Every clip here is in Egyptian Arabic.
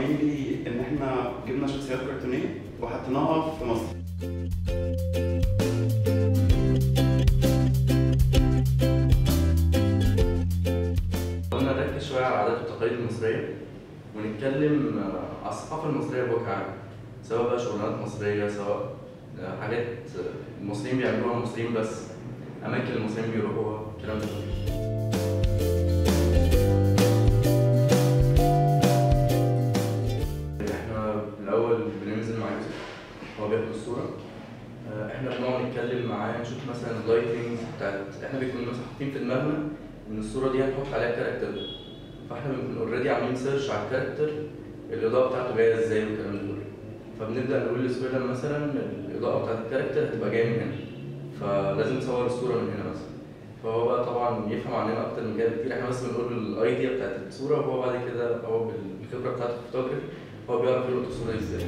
مينلي ان احنا جبنا شخصيات كرتونيه وحطيناها في مصر قلنا نركز شوية على العادات والتقاليد المصرية ونتكلم آه، على الثقافة المصرية بوجه عام سواء بقى شغلانات مصرية سواء آه، حاجات آه، المصريين بيعملوها المصريين بس أماكن المصريين بيروحوها الكلام ده احنا الأول بننزل مع يوسف هو بياخد الصورة آه، احنا بنقعد نتكلم معاه نشوف مثلا اللايتنج بتاعت احنا بنكون مثلا حاطين في دماغنا ان الصورة دي هنحط عليها كاركتر فاحنا بنكون اوريدي عاملين سيرش على الكاركتر الاضاءه بتاعته جايه ازاي والكلام ده كله فبنبدا نقول لسويلم مثلا الاضاءه بتاعت الكاركتر هتبقى جايه من هنا فلازم نصور الصوره من هنا مثلا فهو بقى طبعا يفهم عننا اكتر من كده بكتير احنا بس بنقول له الايديا بتاعت الصوره وهو بعد كده هو بالخبره بتاعته في الفوتوجرافي هو بيعرف يلقط الصوره ازاي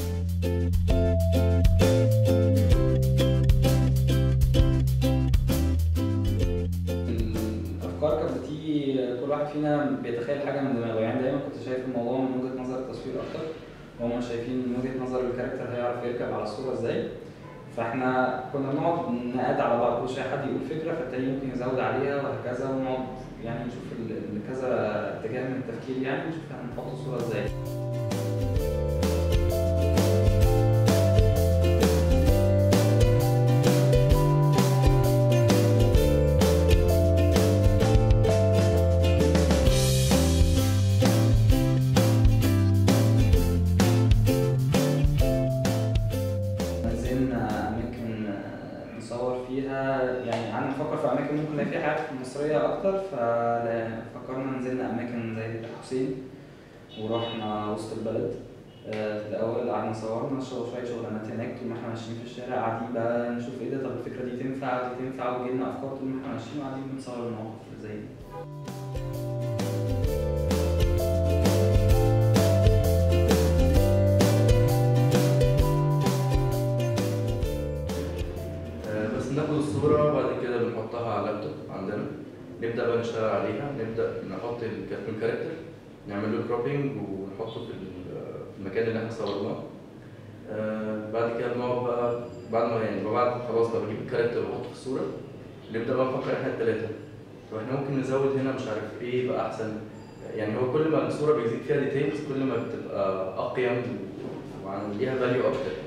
الافكار كانت بتيجي كل واحد فينا بيتخيل حاجه من دماغه يعني دايما كنت شايف الموضوع من وجهه نظر التصوير اكتر وهم شايفين من وجهه نظر الكاركتر هيعرف يركب على الصوره ازاي فاحنا كنا بنقعد نقاد على بعض كل شويه حد يقول فكره فالتاني ممكن يزود عليها وهكذا ونقعد يعني نشوف ال- ال- كذا اتجاه من التفكير يعني نشوف هنحط الصوره ازاي نزلنا أماكن آه، نصور فيها يعني قعدنا نفكر في أماكن ممكن نلاقي فيها حاجات مصرية أكتر ففكرنا نزلنا أماكن زي الحسين ورحنا وسط البلد آه، في الأول قعدنا صورنا شو- شوية شغلانات هناك طول ما احنا ماشيين في الشارع قاعدين بقى نشوف ايه ده طب الفكرة دي تنفع دي تنفع وجيلنا أفكار طول ما احنا ماشيين وقاعدين بنصور المواقف اللي زي دي آه، بس بناخد الصورة وبعد كده بنحطها على اللابتوب عندنا نبدأ بقى نشتغل عليها نبدأ نحط الكرتون كاركتر نعمل له كروبينج ونحطه في ال- في المكان اللي احنا صورناه آه، بعد كده بنقعد بقى بعد ما يعني بعد خلاص بقى بجيب الكاركتر واحطه في الصورة نبدأ بقى نفكر احنا التلاتة طب احنا ممكن نزود هنا مش عارف ايه يبقى أحسن يعني هو كل ما الصورة بيزيد فيها ديتيلز كل ما بتبقى أقيم وليها فاليو أكتر